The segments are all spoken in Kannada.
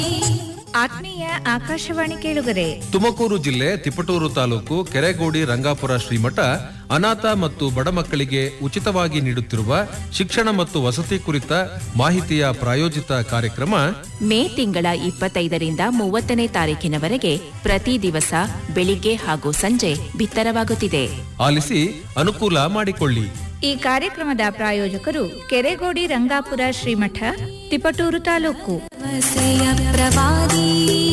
ಆತ್ಮೀಯ ಆಕಾಶವಾಣಿ ಕೇಳುಗರೆ ತುಮಕೂರು ಜಿಲ್ಲೆ ತಿಪಟೂರು ತಾಲೂಕು ಕೆರೆಗೋಡಿ ರಂಗಾಪುರ ಶ್ರೀಮಠ ಅನಾಥ ಮತ್ತು ಬಡ ಮಕ್ಕಳಿಗೆ ಉಚಿತವಾಗಿ ನೀಡುತ್ತಿರುವ ಶಿಕ್ಷಣ ಮತ್ತು ವಸತಿ ಕುರಿತ ಮಾಹಿತಿಯ ಪ್ರಾಯೋಜಿತ ಕಾರ್ಯಕ್ರಮ ಮೇ ತಿಂಗಳ ಇಪ್ಪತ್ತೈದರಿಂದ ಮೂವತ್ತನೇ ತಾರೀಕಿನವರೆಗೆ ಪ್ರತಿ ದಿವಸ ಬೆಳಿಗ್ಗೆ ಹಾಗೂ ಸಂಜೆ ಬಿತ್ತರವಾಗುತ್ತಿದೆ ಆಲಿಸಿ ಅನುಕೂಲ ಮಾಡಿಕೊಳ್ಳಿ ಈ ಕಾರ್ಯಕ್ರಮದ ಪ್ರಾಯೋಜಕರು ಕೆರೆಗೋಡಿ ರಂಗಾಪುರ ಶ್ರೀಮಠ ತಿಪಟೂರು ತಾಲೂಕು ವಸಯ ಪ್ರವಾದಿ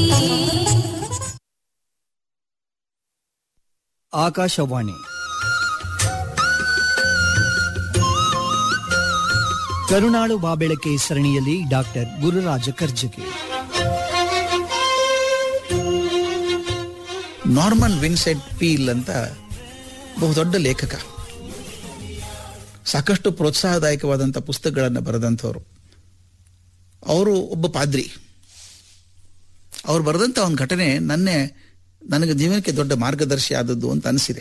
ಆಕಾಶವಾಣಿ ಕರುಣಾಳು ಬಾಬೆಳಕೆ ಸರಣಿಯಲ್ಲಿ doctor Gururaja Karjagi Norman Vincent Peale ಅಂತ ಬಹುದೊಡ್ಡ ಲೇಖಕ ಸಾಕಷ್ಟು ಪ್ರೋತ್ಸಾಹದಾಯಕವಾದಂಥ ಪುಸ್ತಕಗಳನ್ನು ಬರೆದಂಥವ್ರು ಅವರು ಒಬ್ಬ ಪಾದ್ರಿ ಅವ್ರು ಬರೆದಂಥ ಒಂದು ಘಟನೆ ನನ್ನೇ ನನಗೆ ಜೀವನಕ್ಕೆ ದೊಡ್ಡ ಮಾರ್ಗದರ್ಶಿ ಆದದ್ದು ಅಂತ ಅನಿಸಿದೆ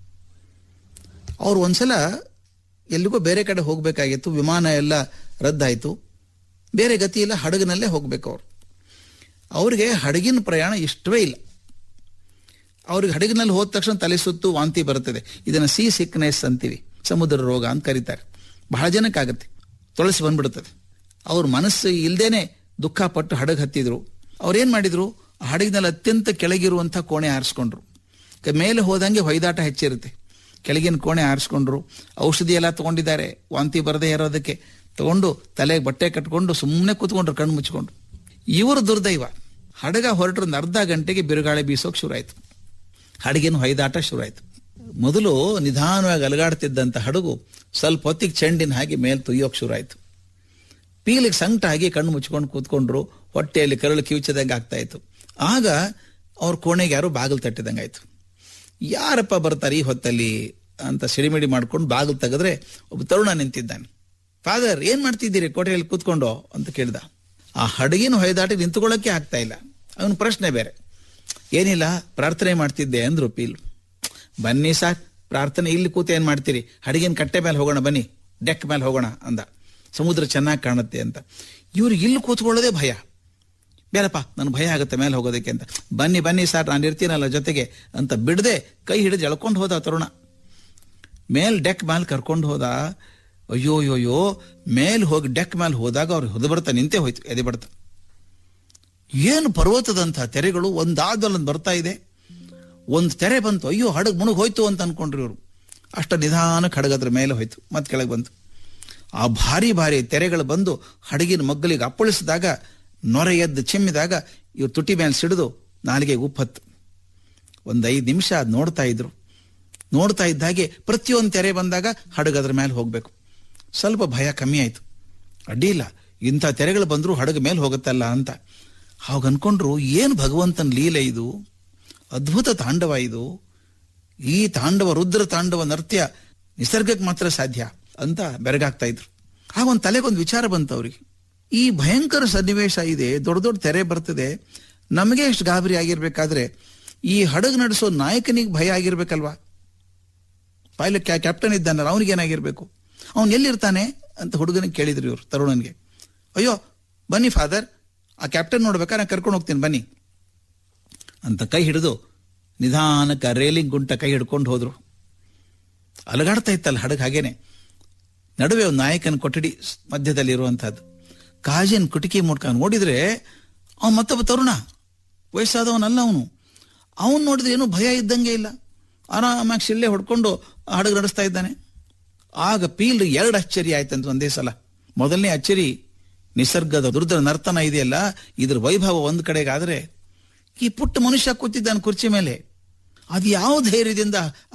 ಅವ್ರು ಒಂದ್ಸಲ ಎಲ್ಲಿಗೋ ಬೇರೆ ಕಡೆ ಹೋಗಬೇಕಾಗಿತ್ತು ವಿಮಾನ ಎಲ್ಲ ರದ್ದಾಯಿತು ಬೇರೆ ಗತಿ ಇಲ್ಲ ಹಡಗಿನಲ್ಲೇ ಹೋಗ್ಬೇಕು ಅವರು ಅವ್ರಿಗೆ ಹಡಗಿನ ಪ್ರಯಾಣ ಇಷ್ಟವೇ ಇಲ್ಲ ಅವ್ರಿಗೆ ಹಡಗಿನಲ್ಲಿ ಹೋದ ತಕ್ಷಣ ತಲೆ ಸುತ್ತು ವಾಂತಿ ಬರುತ್ತದೆ ಇದನ್ನು ಸಿ ಸಿಕ್ನೆಸ್ ಅಂತೀವಿ ಸಮುದ್ರ ರೋಗ ಅಂತ ಕರೀತಾರೆ ಬಹಳ ಜನಕ್ಕಾಗತ್ತೆ ತೊಳಸಿ ಬಂದ್ಬಿಡುತ್ತದೆ ಅವ್ರ ಮನಸ್ಸು ಇಲ್ದೇನೆ ದುಃಖ ಪಟ್ಟು ಹಡಗು ಹತ್ತಿದ್ರು ಅವ್ರೇನ್ ಮಾಡಿದ್ರು ಆ ಹಡಗಿನಲ್ಲಿ ಅತ್ಯಂತ ಕೆಳಗಿರುವಂಥ ಕೋಣೆ ಆರಿಸ್ಕೊಂಡ್ರು ಕ- ಮೇಲೆ ಹೋದಂಗೆ ಹೊಯ್ದಾಟ ಹೆಚ್ಚಿರುತ್ತೆ ಕೆಳಗಿನ ಕೋಣೆ ಆರಿಸ್ಕೊಂಡ್ರು ಔಷಧಿ ಎಲ್ಲ ತಗೊಂಡಿದ್ದಾರೆ ವಾಂತಿ ಬರದೇ ಇರೋದಕ್ಕೆ ತಗೊಂಡು ತಲೆಗೆ ಬಟ್ಟೆ ಕಟ್ಕೊಂಡು ಸುಮ್ಮನೆ ಕೂತ್ಕೊಂಡ್ರು ಕಣ್ಣು ಮುಚ್ಕೊಂಡು ಇವರು ದುರ್ದೈವ ಹಡಗ ಹೊರಟ್ರು ಒಂದು ಅರ್ಧ ಗಂಟೆಗೆ ಬಿರುಗಾಳಿ ಬೀಸೋಕೆ ಶುರುವಾಯಿತು ಹಡಗಿನ ಹೊಯ್ದಾಟ ಶುರುವಾಯಿತು ಮೊದಲು ನಿಧಾನವಾಗಿ ಅಲಗಾಡ್ತಿದ್ದಂಥ ಹಡಗು ಸ್ವಲ್ಪ ಹೊತ್ತಿಗೆ ಚೆಂಡಿನ ಹಾಗೆ ಮೇಲೆ ತುಯ್ಯೋಕೆ ಶುರುವಾಯಿತು ಪೀಲಿಗೆ ಸಂಕಟ ಆಗಿ ಕಣ್ಣು ಮುಚ್ಕೊಂಡು ಕೂತ್ಕೊಂಡ್ರು ಹೊಟ್ಟೆಯಲ್ಲಿ ಕರಳು ಕಿವಿಚದಂಗೆ ಆಗ್ತಾ ಇತ್ತು ಆಗ ಅವ್ರ ಕೋಣೆಗೆ ಯಾರೋ ಬಾಗಿಲು ತಟ್ಟಿದಂಗೆ ಆಯ್ತು ಯಾರಪ್ಪ ಬರ್ತಾರೆ ಈ ಹೊತ್ತಲ್ಲಿ ಅಂತ ಸಿಡಿಮಿಡಿ ಮಾಡ್ಕೊಂಡು ಬಾಗಿಲು ತೆಗೆದ್ರೆ ಒಬ್ಬ ತರುಣ ನಿಂತಿದ್ದಾನೆ ಫಾದರ್ ಏನ್ ಮಾಡ್ತಿದ್ದೀರಿ ಕೋಟೆಯಲ್ಲಿ ಕೂತ್ಕೊಂಡು ಅಂತ ಕೇಳ್ದ ಆ ಹಡಗಿನ ಹೊಯ್ದಾಟ ನಿಂತ್ಕೊಳ್ಳೋಕೆ ಆಗ್ತಾ ಇಲ್ಲ ಅವನ ಪ್ರಶ್ನೆ ಬೇರೆ ಏನಿಲ್ಲ ಪ್ರಾರ್ಥನೆ ಮಾಡ್ತಿದ್ದೆ ಅಂದ್ರು ಪೀಲ್ ಬನ್ನಿ ಸಾರ್ ಪ್ರಾರ್ಥನೆ ಇಲ್ಲಿ ಕೂತು ಏನ್ ಮಾಡ್ತೀರಿ ಹಡಗಿನ ಕಟ್ಟೆ ಮೇಲೆ ಹೋಗೋಣ ಬನ್ನಿ ಡೆಕ್ ಮೇಲೆ ಹೋಗೋಣ ಅಂದ ಸಮುದ್ರ ಚೆನ್ನಾಗಿ ಕಾಣುತ್ತೆ ಅಂತ ಇವ್ರಿಗೆ ಇಲ್ಲಿ ಕೂತ್ಕೊಳ್ಳೋದೇ ಭಯ ಬೇಡಪ್ಪ ನನ್ ಭಯ ಆಗುತ್ತೆ ಮೇಲೆ ಹೋಗೋದಕ್ಕೆ ಅಂತ ಬನ್ನಿ ಬನ್ನಿ ಸರ್ ನಾನು ಇರ್ತೀನಲ್ಲ ಜೊತೆಗೆ ಅಂತ ಬಿಡದೆ ಕೈ ಹಿಡಿದು ಎಳ್ಕೊಂಡು ಹೋದ ತರುಣ ಮೇಲ್ ಡೆಕ್ ಮೇಲೆ ಕರ್ಕೊಂಡು ಹೋದ ಅಯ್ಯೋ ಅಯ್ಯೋ ಮೇಲ್ ಹೋಗಿ ಡೆಕ್ ಮೇಲೆ ಹೋದಾಗ ಅವ್ರು ಹೊದ ಬರ್ತಾ ನಿಂತೇ ಹೋಯ್ತು ಎದೆ ಬಡ್ತ ಏನು ಪರ್ವತದಂಥ ತೆರೆಗಳು ಒಂದಾದ್ಮೇಲೆ ಬರ್ತಾ ಇದೆ ಒಂದು ತೆರೆ ಬಂತು ಅಯ್ಯೋ ಹಡಗ್ ಮುಳುಗ್ ಹೋಯ್ತು ಅಂತ ಅನ್ಕೊಂಡ್ರಿ ಇವರು ಅಷ್ಟ ನಿಧಾನಕ್ಕೆ ಹಡಗದ್ರ ಮೇಲೆ ಹೋಯ್ತು ಮತ್ತೆ ಕೆಳಗೆ ಬಂತು ಆ ಭಾರಿ ಭಾರಿ ತೆರೆಗಳು ಬಂದು ಹಡಗಿನ ಮಗ್ಗಲಿಗೆ ಅಪ್ಪಳಿಸಿದಾಗ ನೊರೆ ಎದ್ದು ಚಿಮ್ಮಿದಾಗ ಇವ್ರು ತುಟಿ ಮೇಲೆ ಸಿಡಿದು ನಾಲಿಗೆ ಉಪ್ಪತ್ತು ಒಂದು ಐದು ನಿಮಿಷ ಅದ್ ನೋಡ್ತಾ ಇದ್ರು ನೋಡ್ತಾ ಇದ್ದಾಗೆ ಪ್ರತಿಯೊಂದು ತೆರೆ ಬಂದಾಗ ಹಡಗು ಅದ್ರ ಮೇಲೆ ಹೋಗ್ಬೇಕು ಸ್ವಲ್ಪ ಭಯ ಕಮ್ಮಿ ಆಯ್ತು ಅಡ್ಡಿ ಇಲ್ಲ ಇಂಥ ತೆರೆಗಳು ಬಂದರೂ ಹಡಗು ಮೇಲೆ ಹೋಗುತ್ತಲ್ಲ ಅಂತ ಅವಾಗ ಅನ್ಕೊಂಡ್ರು ಏನು ಭಗವಂತನ ಲೀಲೆ ಇದು ಅದ್ಭುತ ತಾಂಡವ ಇದು ಈ ತಾಂಡವ ರುದ್ರ ತಾಂಡವ ನೃತ್ಯ ನಿಸರ್ಗಕ್ಕೆ ಮಾತ್ರ ಸಾಧ್ಯ ಅಂತ ಬೆರಗಾಗ್ತಾ ಇದ್ರು ಆಗ ಒಂದು ತಲೆಗೊಂದು ವಿಚಾರ ಬಂತು ಅವ್ರಿಗೆ ಈ ಭಯಂಕರ ಸನ್ನಿವೇಶ ಇದೆ ದೊಡ್ಡ ದೊಡ್ಡ ತೆರೆ ಬರ್ತದೆ ನಮಗೆ ಎಷ್ಟು ಗಾಬರಿ ಆಗಿರ್ಬೇಕಾದ್ರೆ ಈ ಹಡಗು ನಡೆಸೋ ನಾಯಕನಿಗೆ ಭಯ ಆಗಿರ್ಬೇಕಲ್ವಾ ಪೈಲಟ್ ಕ್ಯಾಪ್ಟನ್ ಇದ್ದಾನಲ್ಲ ಅವನಿಗೆ ಏನಾಗಿರ್ಬೇಕು ಅವನು ಎಲ್ಲಿರ್ತಾನೆ ಅಂತ ಹುಡುಗನಿಗೆ ಕೇಳಿದ್ರು ಇವರು ತರುಣನ್ಗೆ ಅಯ್ಯೋ ಬನ್ನಿ ಫಾದರ್ ಆ ಕ್ಯಾಪ್ಟನ್ ನೋಡ್ಬೇಕಾ ನಾನು ಕರ್ಕೊಂಡು ಹೋಗ್ತೀನಿ ಬನ್ನಿ ಅಂತ ಕೈ ಹಿಡಿದು ನಿಧಾನಕ್ಕೆ ರೇಲಿಂಗ್ ಗುಂಟ ಕೈ ಹಿಡ್ಕೊಂಡು ಹೋದ್ರು ಅಲಗಾಡ್ತಾ ಇತ್ತಲ್ಲ ಹಡಗು ಹಾಗೇನೆ ನಡುವೆ ಒಂದು ನಾಯಕನ ಕೊಠಡಿ ಸ್- ಮಧ್ಯದಲ್ಲಿ ಇರುವಂತಹದ್ದು ಕಾಜಿನ ಕುಟಿಕಿ ಮುಟ್ಕ ನೋಡಿದ್ರೆ ಅವನು ಮತ್ತೊಬ್ಬ ತರುಣ ವಯಸ್ಸಾದವನಲ್ಲ ಅವನು ಅವನು ನೋಡಿದ್ರೆ ಏನೂ ಭಯ ಇದ್ದಂಗೆ ಇಲ್ಲ ಆರಾಮಾಗಿ ಶಿಳ್ಳೆ ಹೊಡ್ಕೊಂಡು ಹಡಗು ನಡೆಸ್ತಾ ಇದ್ದಾನೆ ಆಗ ಪೀಲ್ ಎರಡು ಅಚ್ಚರಿ ಆಯ್ತಂತ ಒಂದೇ ಸಲ ಮೊದಲನೇ ಅಚ್ಚರಿ ನಿಸರ್ಗದ ದುರ್ದ ನರ್ತನ ಇದೆಯಲ್ಲ ಇದ್ರ ವೈಭವ ಒಂದ್ ಕಡೆಗಾದ್ರೆ ಈ ಪುಟ್ಟ ಮನುಷ್ಯ ಕೂತಿದ್ದಾನೆ ಕುರ್ಚಿ ಮೇಲೆ ಅದು ಯಾವ ಧೈರ್ಯದಿಂದ